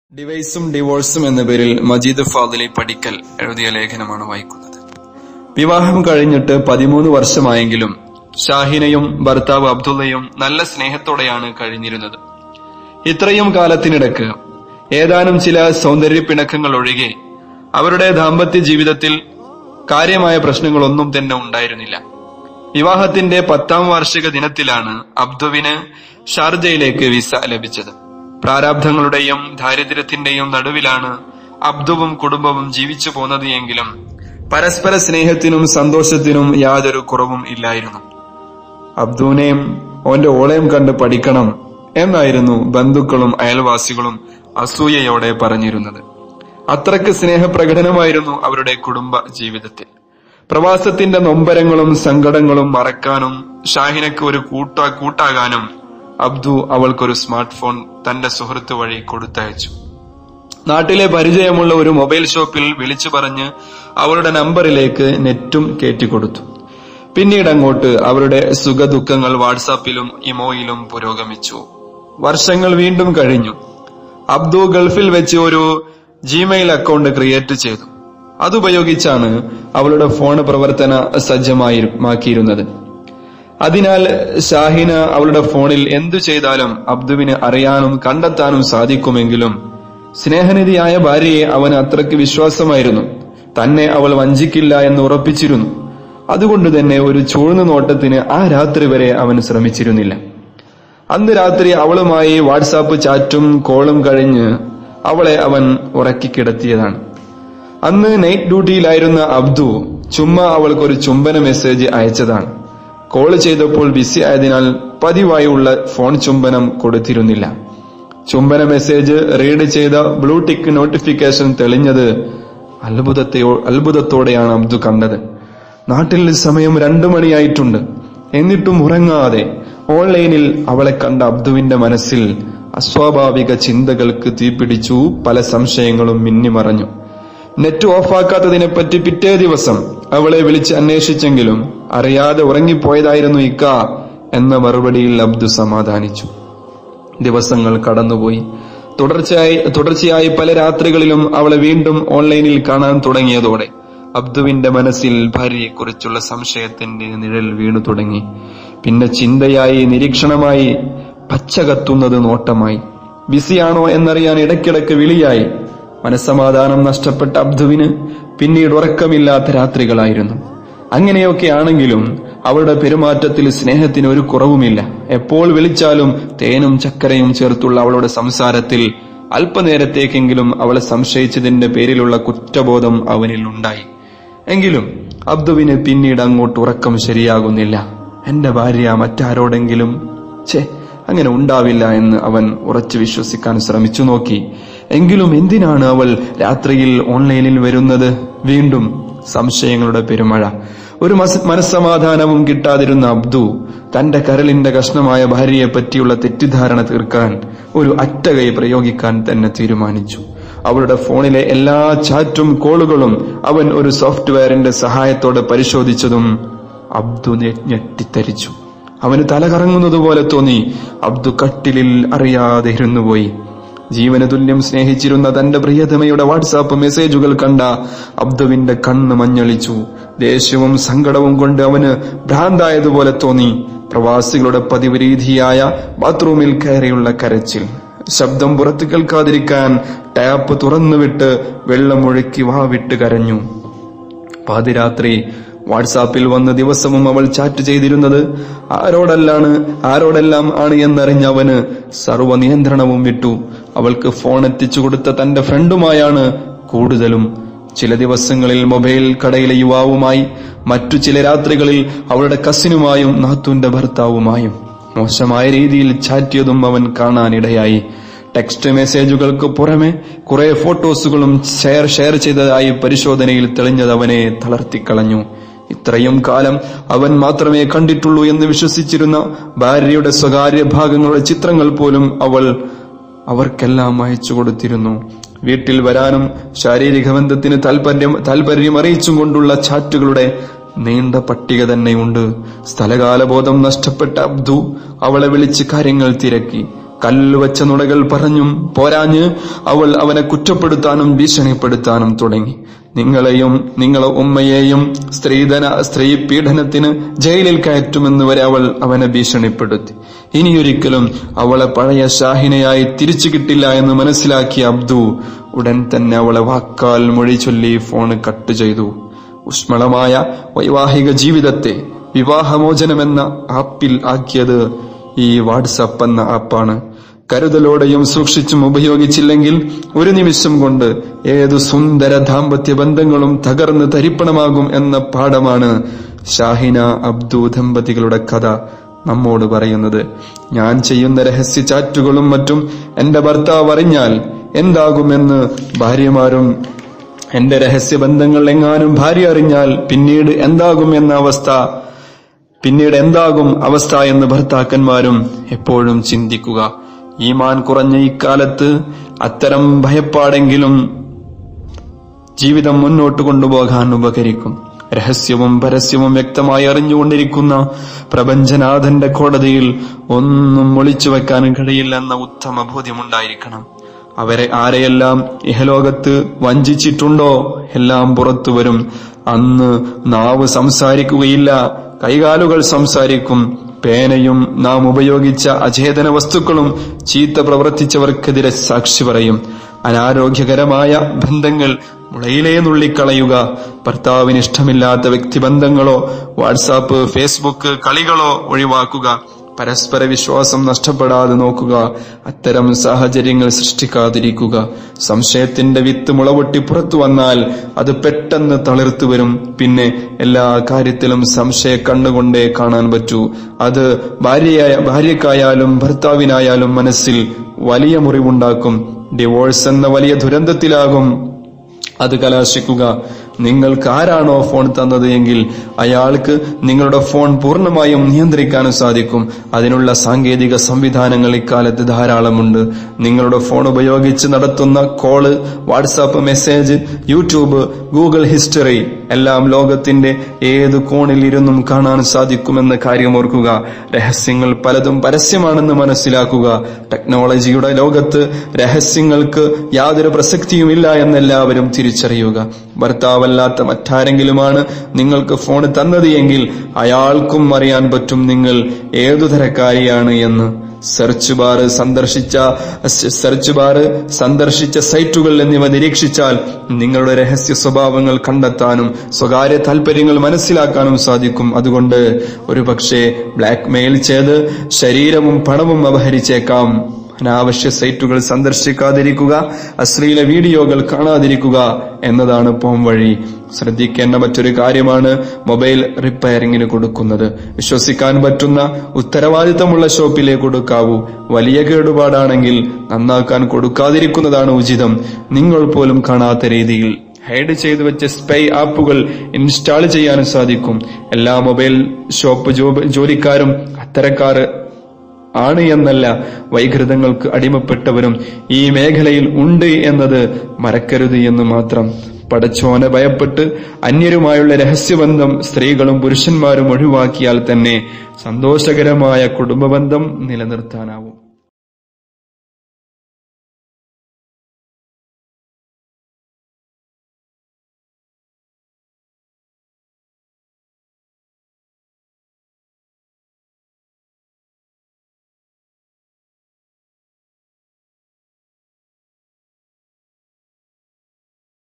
ഡിവൈസും ഡിവോഴ്സും എന്ന പേരിൽ മജീദ് ഫാദിലി പഠിക്കൽ എഴുതിയ ലേഖനമാണ് വായിക്കുന്നത് വിവാഹം കഴിഞ്ഞിട്ട് പതിമൂന്ന് വർഷമായെങ്കിലും ഷാഹിനയും ഭർത്താവ് അബ്ദുള്ളയും നല്ല സ്നേഹത്തോടെയാണ് കഴിഞ്ഞിരുന്നത് ഇത്രയും കാലത്തിനിടക്ക് ഏതാനും ചില സൗന്ദര്യ പിണക്കങ്ങൾ ഒഴികെ അവരുടെ ദാമ്പത്യ ജീവിതത്തിൽ കാര്യമായ പ്രശ്നങ്ങളൊന്നും തന്നെ ഉണ്ടായിരുന്നില്ല വിവാഹത്തിന്റെ പത്താം വാർഷിക ദിനത്തിലാണ് അബ്ദുവിന് ഷാർജയിലേക്ക് വിസ ലഭിച്ചത് പ്രാരാബ്ധങ്ങളുടെയും ദാരിദ്ര്യത്തിന്റെയും നടുവിലാണ് അബ്ദുവും കുടുംബവും ജീവിച്ചു പോന്നത് എങ്കിലും പരസ്പര സ്നേഹത്തിനും സന്തോഷത്തിനും യാതൊരു കുറവും ഇല്ലായിരുന്നു അബ്ദുവിനെയും ഓന്റെ ഓളയും കണ്ട് പഠിക്കണം എന്നായിരുന്നു ബന്ധുക്കളും അയൽവാസികളും അസൂയയോടെ പറഞ്ഞിരുന്നത് അത്രക്ക് സ്നേഹപ്രകടനമായിരുന്നു അവരുടെ കുടുംബ ജീവിതത്തിൽ പ്രവാസത്തിന്റെ നൊമ്പരങ്ങളും സങ്കടങ്ങളും മറക്കാനും ഷാഹിനക്ക് ഒരു കൂട്ട കൂട്ടാകാനും അബ്ദു അവൾക്കൊരു സ്മാർട്ട് ഫോൺ തന്റെ സുഹൃത്ത് വഴി കൊടുത്തയച്ചു നാട്ടിലെ പരിചയമുള്ള ഒരു മൊബൈൽ ഷോപ്പിൽ വിളിച്ചു പറഞ്ഞ് അവളുടെ നമ്പറിലേക്ക് നെറ്റും കയറ്റിക്കൊടുത്തു പിന്നീട് അങ്ങോട്ട് അവരുടെ സുഖദുഃഖങ്ങൾ വാട്സാപ്പിലും ഇമോയിലും പുരോഗമിച്ചു വർഷങ്ങൾ വീണ്ടും കഴിഞ്ഞു അബ്ദു ഗൾഫിൽ വെച്ച് ഒരു ജിമെയിൽ അക്കൗണ്ട് ക്രിയേറ്റ് ചെയ്തു അതുപയോഗിച്ചാണ് അവളുടെ ഫോൺ പ്രവർത്തന സജ്ജമാക്കിയിരുന്നത് അതിനാൽ ഷാഹിന അവളുടെ ഫോണിൽ എന്തു ചെയ്താലും അബ്ദുവിന് അറിയാനും കണ്ടെത്താനും സാധിക്കുമെങ്കിലും സ്നേഹനിധിയായ ഭാര്യയെ അവന് അത്രയ്ക്ക് വിശ്വാസമായിരുന്നു തന്നെ അവൾ വഞ്ചിക്കില്ല എന്ന് ഉറപ്പിച്ചിരുന്നു അതുകൊണ്ട് തന്നെ ഒരു ചൂഴ്ന്നു നോട്ടത്തിന് ആ രാത്രി വരെ അവൻ ശ്രമിച്ചിരുന്നില്ല അന്ന് രാത്രി അവളുമായി വാട്സാപ്പ് ചാറ്റും കോളും കഴിഞ്ഞ് അവളെ അവൻ ഉറക്കിക്കിടത്തിയതാണ് അന്ന് നൈറ്റ് ഡ്യൂട്ടിയിലായിരുന്ന അബ്ദു ചുമ്മാ അവൾക്കൊരു ചുംബന മെസ്സേജ് അയച്ചതാണ് കോൾ ചെയ്തപ്പോൾ ബിസി ആയതിനാൽ പതിവായുള്ള ഫോൺ ചുംബനം കൊടുത്തിരുന്നില്ല ചുംബന മെസ്സേജ് റീഡ് ചെയ്ത ബ്ലൂടിക്ക് നോട്ടിഫിക്കേഷൻ തെളിഞ്ഞത് അത്ഭുതത്തെയോ അത്ഭുതത്തോടെയാണ് അബ്ദു കണ്ടത് നാട്ടിൽ സമയം രണ്ടു മണിയായിട്ടുണ്ട് എന്നിട്ടും ഉറങ്ങാതെ ഓൺലൈനിൽ അവളെ കണ്ട അബ്ദുവിന്റെ മനസ്സിൽ അസ്വാഭാവിക ചിന്തകൾക്ക് തീപിടിച്ചു പല സംശയങ്ങളും മിന്നിമറഞ്ഞു നെറ്റ് ഓഫാക്കാത്തതിനെപ്പറ്റി പിറ്റേ ദിവസം അവളെ വിളിച്ച് അന്വേഷിച്ചെങ്കിലും അറിയാതെ ഉറങ്ങിപ്പോയതായിരുന്നു ഇക്ക എന്ന മറുപടിയിൽ അബ്ദു സമാധാനിച്ചു ദിവസങ്ങൾ കടന്നുപോയി തുടർച്ചയായി തുടർച്ചയായി പല രാത്രികളിലും അവളെ വീണ്ടും ഓൺലൈനിൽ കാണാൻ തുടങ്ങിയതോടെ അബ്ദുവിന്റെ മനസ്സിൽ ഭാര്യയെക്കുറിച്ചുള്ള സംശയത്തിന്റെ നിഴൽ വീണു തുടങ്ങി പിന്നെ ചിന്തയായി നിരീക്ഷണമായി പച്ച കത്തുന്നത് നോട്ടമായി ബിസിയാണോ എന്നറിയാൻ ഇടയ്ക്കിടയ്ക്ക് വിളിയായി മനസ്സമാധാനം നഷ്ടപ്പെട്ട അബ്ദുവിന് പിന്നീട് ഉറക്കമില്ലാത്ത രാത്രികളായിരുന്നു അങ്ങനെയൊക്കെ ആണെങ്കിലും അവളുടെ പെരുമാറ്റത്തിൽ സ്നേഹത്തിന് ഒരു കുറവുമില്ല എപ്പോൾ വിളിച്ചാലും തേനും ചക്കരയും ചേർത്തുള്ള അവളുടെ സംസാരത്തിൽ അല്പനേരത്തേക്കെങ്കിലും അവളെ സംശയിച്ചതിന്റെ പേരിലുള്ള കുറ്റബോധം അവനിൽ ഉണ്ടായി എങ്കിലും അബ്ദുവിന് പിന്നീട് അങ്ങോട്ട് ഉറക്കം ശരിയാകുന്നില്ല എന്റെ ഭാര്യ മറ്റാരോടെങ്കിലും ഛേ അങ്ങനെ ഉണ്ടാവില്ല എന്ന് അവൻ ഉറച്ചു വിശ്വസിക്കാൻ ശ്രമിച്ചു നോക്കി എങ്കിലും എന്തിനാണ് അവൾ രാത്രിയിൽ ഓൺലൈനിൽ വരുന്നത് വീണ്ടും സംശയങ്ങളുടെ പെരുമഴ ഒരു മനസ്സമാധാനവും കിട്ടാതിരുന്ന അബ്ദു തന്റെ കരളിന്റെ കഷ്ണമായ ഭാര്യയെ പറ്റിയുള്ള തെറ്റിദ്ധാരണ തീർക്കാൻ ഒരു അറ്റകൈ പ്രയോഗിക്കാൻ തന്നെ തീരുമാനിച്ചു അവളുടെ ഫോണിലെ എല്ലാ ചാറ്റും കോളുകളും അവൻ ഒരു സോഫ്റ്റ്വെയറിന്റെ സഹായത്തോടെ പരിശോധിച്ചതും അബ്ദു ഞെട്ടിത്തരിച്ചു അവന് തല കറങ്ങുന്നത് പോലെ തോന്നി അബ്ദു കട്ടിലിൽ അറിയാതെ ഇരുന്നുപോയി ജീവന തുല്യം സ്നേഹിച്ചിരുന്ന തന്റെ പ്രിയതമയുടെ വാട്സാപ്പ് മെസ്സേജുകൾ കണ്ട അബ്ദുവിന്റെ കണ്ണ് മഞ്ഞളിച്ചു ദേഷ്യവും സങ്കടവും കൊണ്ട് അവന് ഭ്രാന്തായതുപോലെ തോന്നി പ്രവാസികളുടെ പതിവ് രീതിയായ ബാത്റൂമിൽ കയറിയുള്ള കരച്ചിൽ ശബ്ദം പുറത്തു കേൾക്കാതിരിക്കാൻ ടാപ്പ് തുറന്നുവിട്ട് വെള്ളമൊഴുക്കി വാവിട്ട് കരഞ്ഞു പാതിരാത്രി വാട്സാപ്പിൽ വന്ന ദിവസവും അവൾ ചാറ്റ് ചെയ്തിരുന്നത് ആരോടല്ലാണ് ആരോടെല്ലാം ആണ് എന്നറിഞ്ഞ അവന് സർവ്വ നിയന്ത്രണവും വിട്ടു അവൾക്ക് ഫോൺ എത്തിച്ചു കൊടുത്ത തന്റെ ഫ്രണ്ടുമായാണ് കൂടുതലും ചില ദിവസങ്ങളിൽ മൊബൈൽ കടയിലെ യുവാവുമായി മറ്റു ചില രാത്രികളിൽ അവളുടെ കസിനുമായും നാത്തുന്റെ ഭർത്താവുമായും മോശമായ രീതിയിൽ ചാറ്റിയതും അവൻ കാണാനിടയായി ടെക്സ്റ്റ് മെസ്സേജുകൾക്ക് പുറമെ കുറെ ഫോട്ടോസുകളും ഷെയർ ഷെയർ ചെയ്തതായി പരിശോധനയിൽ തെളിഞ്ഞത് അവനെ തളർത്തിക്കളഞ്ഞു ഇത്രയും കാലം അവൻ മാത്രമേ കണ്ടിട്ടുള്ളൂ എന്ന് വിശ്വസിച്ചിരുന്ന ഭാര്യയുടെ സ്വകാര്യ ഭാഗങ്ങളുടെ ചിത്രങ്ങൾ പോലും അവൾ അവർക്കെല്ലാം അയച്ചു കൊടുത്തിരുന്നു വീട്ടിൽ വരാനും ശാരീരിക ബന്ധത്തിന് താല്പര്യം താല്പര്യം അറിയിച്ചും കൊണ്ടുള്ള ചാറ്റുകളുടെ നീണ്ട പട്ടിക തന്നെയുണ്ട് സ്ഥലകാലബോധം നഷ്ടപ്പെട്ട അബ്ദു അവളെ വിളിച്ച് കാര്യങ്ങൾ തിരക്കി കല്ലുവച്ച നുണകൾ പറഞ്ഞും പോരാഞ്ഞ് അവൾ അവനെ കുറ്റപ്പെടുത്താനും ഭീഷണിപ്പെടുത്താനും തുടങ്ങി നിങ്ങളെയും നിങ്ങളെ ഉമ്മയെയും സ്ത്രീധന സ്ത്രീ പീഡനത്തിന് ജയിലിൽ കയറ്റുമെന്ന് വരെ അവൾ അവനെ ഭീഷണിപ്പെടുത്തി ഇനിയൊരിക്കലും അവളെ പഴയ ഷാഹിനയായി തിരിച്ചു കിട്ടില്ല എന്ന് മനസ്സിലാക്കിയ അബ്ദു ഉടൻ തന്നെ അവളെ വാക്കാൽ മൊഴി ചൊല്ലി ഫോൺ കട്ട് ചെയ്തു ഊഷ്മളമായ വൈവാഹിക ജീവിതത്തെ വിവാഹമോചനമെന്ന ആപ്പിൽ ആക്കിയത് ഈ വാട്സപ്പ് എന്ന ആപ്പാണ് കരുതലോടെയും സൂക്ഷിച്ചും ഉപയോഗിച്ചില്ലെങ്കിൽ ഒരു നിമിഷം കൊണ്ട് ഏതു സുന്ദര ദാമ്പത്യ ബന്ധങ്ങളും തകർന്ന് തരിപ്പണമാകും എന്ന പാഠമാണ് ഷാഹിന അബ്ദു ദമ്പതികളുടെ കഥ നമ്മോട് പറയുന്നത് ഞാൻ ചെയ്യുന്ന രഹസ്യ ചാറ്റുകളും മറ്റും എന്റെ ഭർത്താവ് അറിഞ്ഞാൽ എന്താകുമെന്ന് ഭാര്യമാരും എന്റെ രഹസ്യബന്ധങ്ങൾ എങ്ങാനും ഭാര്യ അറിഞ്ഞാൽ പിന്നീട് എന്താകും എന്ന അവസ്ഥ പിന്നീട് എന്താകും അവസ്ഥ എന്ന് ഭർത്താക്കന്മാരും എപ്പോഴും ചിന്തിക്കുക ഈമാൻ കുറഞ്ഞ ഇക്കാലത്ത് അത്തരം ഭയപ്പാടെങ്കിലും ജീവിതം മുന്നോട്ട് കൊണ്ടുപോകാൻ ഉപകരിക്കും രഹസ്യവും പരസ്യവും വ്യക്തമായി അറിഞ്ഞുകൊണ്ടിരിക്കുന്ന പ്രപഞ്ചനാഥന്റെ കോടതിയിൽ ഒന്നും ഒളിച്ചു വെക്കാൻ കഴിയില്ലെന്ന ഉത്തമ ബോധ്യമുണ്ടായിരിക്കണം അവരെ ആരെയെല്ലാം ഇഹലോകത്ത് വഞ്ചിച്ചിട്ടുണ്ടോ എല്ലാം പുറത്തു വരും അന്ന് നാവ് സംസാരിക്കുകയില്ല കൈകാലുകൾ സംസാരിക്കും പേനയും നാം ഉപയോഗിച്ച അചേതന വസ്തുക്കളും ചീത്ത പ്രവർത്തിച്ചവർക്കെതിരെ സാക്ഷി പറയും അനാരോഗ്യകരമായ ബന്ധങ്ങൾ മുളയിലേ നുള്ളിക്കളയുക ഭർത്താവിന് ഇഷ്ടമില്ലാത്ത വ്യക്തിബന്ധങ്ങളോ വാട്സാപ്പ് ഫേസ്ബുക്ക് കളികളോ ഒഴിവാക്കുക പരസ്പര വിശ്വാസം നഷ്ടപ്പെടാതെ നോക്കുക അത്തരം സാഹചര്യങ്ങൾ സൃഷ്ടിക്കാതിരിക്കുക സംശയത്തിന്റെ വിത്ത് മുളപൊട്ടി പുറത്തു വന്നാൽ അത് പെട്ടെന്ന് തളിർത്തു വരും പിന്നെ എല്ലാ കാര്യത്തിലും സംശയ കണ്ണുകൊണ്ടേ കാണാൻ പറ്റൂ അത് ഭാര്യയായ ഭാര്യക്കായാലും ഭർത്താവിനായാലും മനസ്സിൽ വലിയ മുറിവുണ്ടാക്കും ഡിവോഴ്സ് എന്ന വലിയ ദുരന്തത്തിലാകും അത് കലാശിക്കുക നിങ്ങൾക്ക് ആരാണോ ഫോൺ തന്നത് എങ്കിൽ അയാൾക്ക് നിങ്ങളുടെ ഫോൺ പൂർണ്ണമായും നിയന്ത്രിക്കാനും സാധിക്കും അതിനുള്ള സാങ്കേതിക സംവിധാനങ്ങൾ ഇക്കാലത്ത് ധാരാളമുണ്ട് നിങ്ങളുടെ ഫോൺ ഉപയോഗിച്ച് നടത്തുന്ന call WhatsApp message YouTube Google history എല്ലാം ലോകത്തിന്റെ ഏത് കോണിൽ ഇരുന്നും കാണാൻ സാധിക്കുമെന്ന കാര്യം ഓർക്കുക രഹസ്യങ്ങൾ പലതും പരസ്യമാണെന്ന് മനസ്സിലാക്കുക ടെക്നോളജിയുടെ ലോകത്ത് രഹസ്യങ്ങൾക്ക് യാതൊരു പ്രസക്തിയുമില്ല എന്നെല്ലാവരും തിരിച്ചറിയുക ഭർത്താവല്ലാത്ത മറ്റാരെങ്കിലുമാണ് നിങ്ങൾക്ക് ഫോൺ തന്നത് എങ്കിൽ അയാൾക്കും അറിയാൻ പറ്റും നിങ്ങൾ ഏതു തരക്കാരിയാണ് എന്ന് സെർച്ച് ബാർ സന്ദർശിച്ച സെർച്ച് ബാർ സന്ദർശിച്ച സൈറ്റുകൾ എന്നിവ നിരീക്ഷിച്ചാൽ നിങ്ങളുടെ രഹസ്യ സ്വഭാവങ്ങൾ കണ്ടെത്താനും സ്വകാര്യ താല്പര്യങ്ങൾ മനസ്സിലാക്കാനും സാധിക്കും അതുകൊണ്ട് ഒരു പക്ഷേ ബ്ലാക്ക് മെയിൽ ചെയ്ത് ശരീരവും പണവും അപഹരിച്ചേക്കാം അനാവശ്യ സൈറ്റുകൾ സന്ദർശിക്കാതിരിക്കുക അശ്ലീല വീഡിയോകൾ കാണാതിരിക്കുക എന്നതാണ് പോം വഴി ശ്രദ്ധിക്കേണ്ട മറ്റൊരു കാര്യമാണ് മൊബൈൽ റിപ്പയറിങ്ങിന് കൊടുക്കുന്നത് വിശ്വസിക്കാൻ പറ്റുന്ന ഉത്തരവാദിത്തമുള്ള ഷോപ്പിലേ കൊടുക്കാവൂ വലിയ കേടുപാടാണെങ്കിൽ നന്നാക്കാൻ കൊടുക്കാതിരിക്കുന്നതാണ് ഉചിതം നിങ്ങൾ പോലും കാണാത്ത രീതിയിൽ ഹൈഡ് ചെയ്തു വെച്ച സ്പൈ ആപ്പുകൾ ഇൻസ്റ്റാൾ ചെയ്യാനും സാധിക്കും എല്ലാ മൊബൈൽ ഷോപ്പ് ജോലിക്കാരും അത്തരക്കാർ ആണ് എന്നല്ല വൈകൃതങ്ങൾക്ക് അടിമപ്പെട്ടവരും ഈ മേഖലയിൽ ഉണ്ട് എന്നത് മറക്കരുത് എന്ന് മാത്രം പടച്ചോനെ ഭയപ്പെട്ട് അന്യരുമായുള്ള രഹസ്യബന്ധം സ്ത്രീകളും പുരുഷന്മാരും ഒഴിവാക്കിയാൽ തന്നെ സന്തോഷകരമായ കുടുംബബന്ധം നിലനിർത്താനാവും